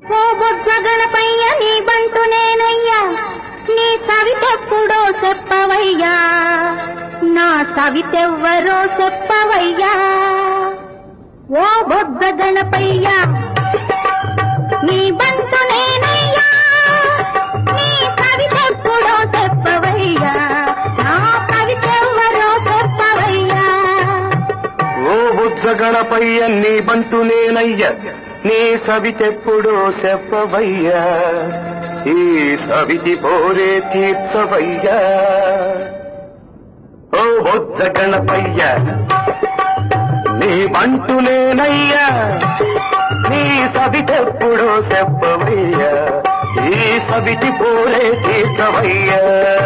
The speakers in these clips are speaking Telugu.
ఓ బొజ్జ గణపయ్య నీ బంటు నేనయ్యా నీ సవితెప్పుడో చెప్పవయ్యా నా సవితెవ్వరో చెప్పవయ్యా ఓ బొజ్జ గణపయ్య నీ బంటు నేనయ్యా నీ సవితెప్పుడో చెప్పవయ్యా నా సవితెవ్వరో చెప్పవయ్యా ఓ బుజ్జ గణపయ్య నీ బంటు నేనయ్య నీ సవితెప్పుడో చెప్పవయ్యా ఈ సవితి పోరే తీర్చవయ్యా ఓ బుజ్జ గణపయ్య నీ బంటు నేనయ్యా నీ సవితెప్పుడో చెప్పవయ్యా ఈ సవితి పోరే తీర్చవయ్యా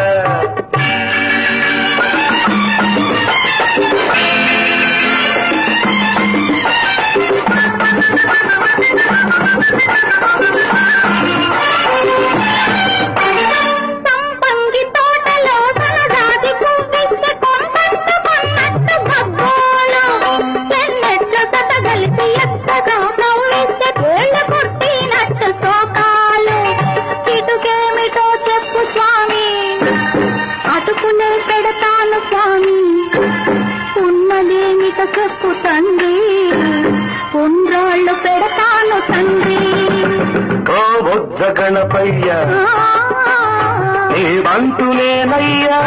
సంపంగి తోటలో సనజాజి పువ్విస్తే కొంపట్టు కొన్నట్టు గబ్బోలు. చెన్నెట్ల సతగలిసి ఎత్తగా నవ్విస్తే కేళ్ళ కొట్టినట్టు శోకాలు. ఇటుకేమిటో చెప్పు స్వామి అటుకునే పెడతాను స్వామి ఉన్నదేమిట చెప్పు తండ్రి ఉండ్రాళ్ళు పెడతాను తండ్రి ఓ బుద్ధ గణపయ్య నీ బంటు నేనయ్యా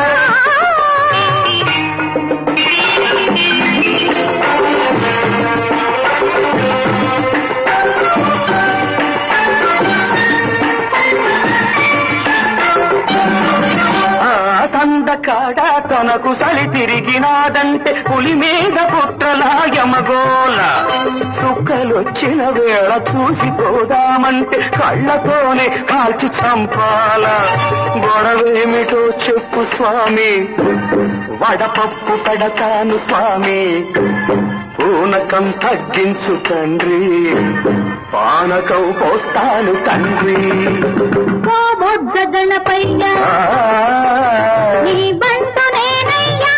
ఆ సందకాడ తనకు సలి తిరిగినాదంటే పులి మీద పుట్రలా యమగోల సుక్కలొచ్చిన వేళ చూసిపోదామంటే కళ్ళతోనే కాల్చి చంపాల గొడవేమిటో చెప్పు స్వామి వడపప్పు కడతాను స్వామి పూనకం తగ్గించు తండ్రి పానకం పోస్తాను తండ్రి ఓ బొజ్జ గణపయ్య ఆ, నీ బంటు నేనయ్యా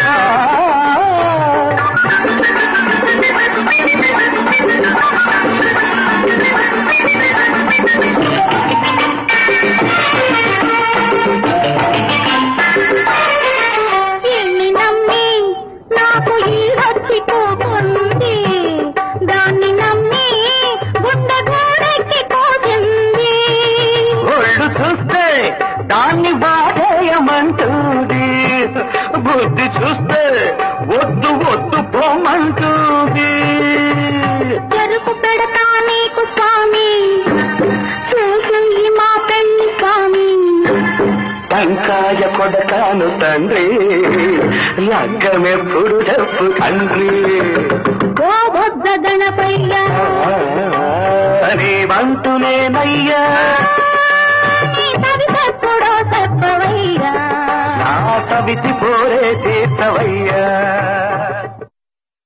ఇన్ని నమ్మి నాకు ఈడొచ్చి పోతుంది దాన్ని నమ్మి గుండె గోడెక్కి పోతుంది ఒళ్ళు చూస్తే దాన్ని బాధేయమంటుంది బుద్ధి చూస్తే వద్దు వద్దు పోమంటుంది చెరుకు పెడతా నీకు స్వామి చూసింది మా పెళ్లి స్వామి టంకాయ కొడతాను తండ్రి లగ్గమెప్పుడు చెప్పు తండ్రి ఓ బొజ్జ గణపయ్య నీ వంతునేనయ్యా నీ సవితెప్పుడో చెప్పవయ్యా నా సవితి పోరే తీర్చవయ్యా